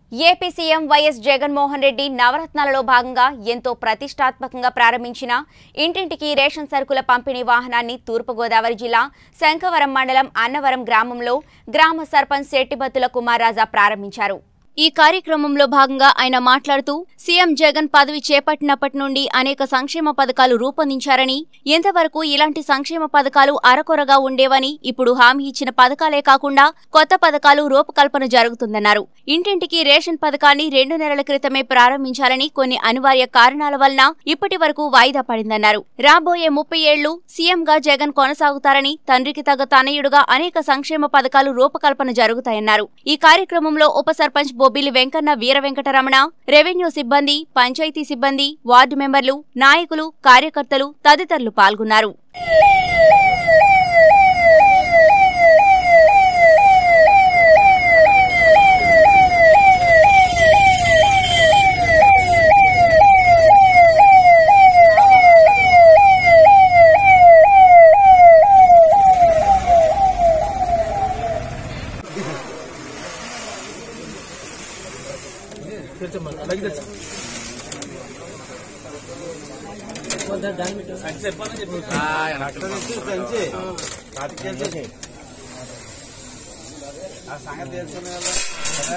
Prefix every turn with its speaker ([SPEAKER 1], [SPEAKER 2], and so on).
[SPEAKER 1] AP CM YS Jaganmohan Reddy నవరత్నాలలో భాగంగా ఎంతో ప్రతిష్టాత్మకంగా ప్రారంభించిన ఇంటింటికి రేషన్ సరుకుల పంపిణీ వాహనాన్ని తూర్పుగోదావరి జిల్లా శంఖవరం మండలం అన్నవరం గ్రామంలో గ్రామ సర్పంచ్ శెట్టిబత్తుల కుమార్రాజా ప్రారంభించారు ఈ కార్యక్రమంలో భాగంగా ఆయన మాట్లాడుతూ సీఎం జగన్ పదవి చేపట్టినప్పటి నుండి అనేక సంక్షేమ పథకాలు రూపొందించారని ఎంతవరకు ఇలాంటి సంక్షేమ పథకాలు అరకొరగా ఉండేవని ఇప్పుడు హామీ ఇచ్చిన పథకాలే కాకుండా కొత్త పథకాలు రూపకల్పన జరుగుతుందన్నారు ఇంటింటికి రేషన్ పథకాన్ని రెండు నెలల క్రితమే ప్రారంభించాలని కొన్ని అనివార్య కారణాల వలన ఇప్పటి వరకు వాయిదా పడిందన్నారు రాబోయే ముప్పై ఏళ్లు సీఎంగా జగన్ కొనసాగుతారని తండ్రికి తగ్గ తనయుడుగా అనేక సంక్షేమ పథకాలు రూపకల్పన జరుగుతాయన్నారు ఈ కార్యక్రమంలో ఉప సర్పంచ్ బొబ్బిలి వెంకన్న వీర వెంకటరమణ రెవెన్యూ సిబ్బంది పంచాయతీ సిబ్బంది వార్డు మెంబర్లు నాయకులు కార్యకర్తలు తదితరులు పాల్గొన్నారు
[SPEAKER 2] ఆ సంగతి తెలుసుకునే కదా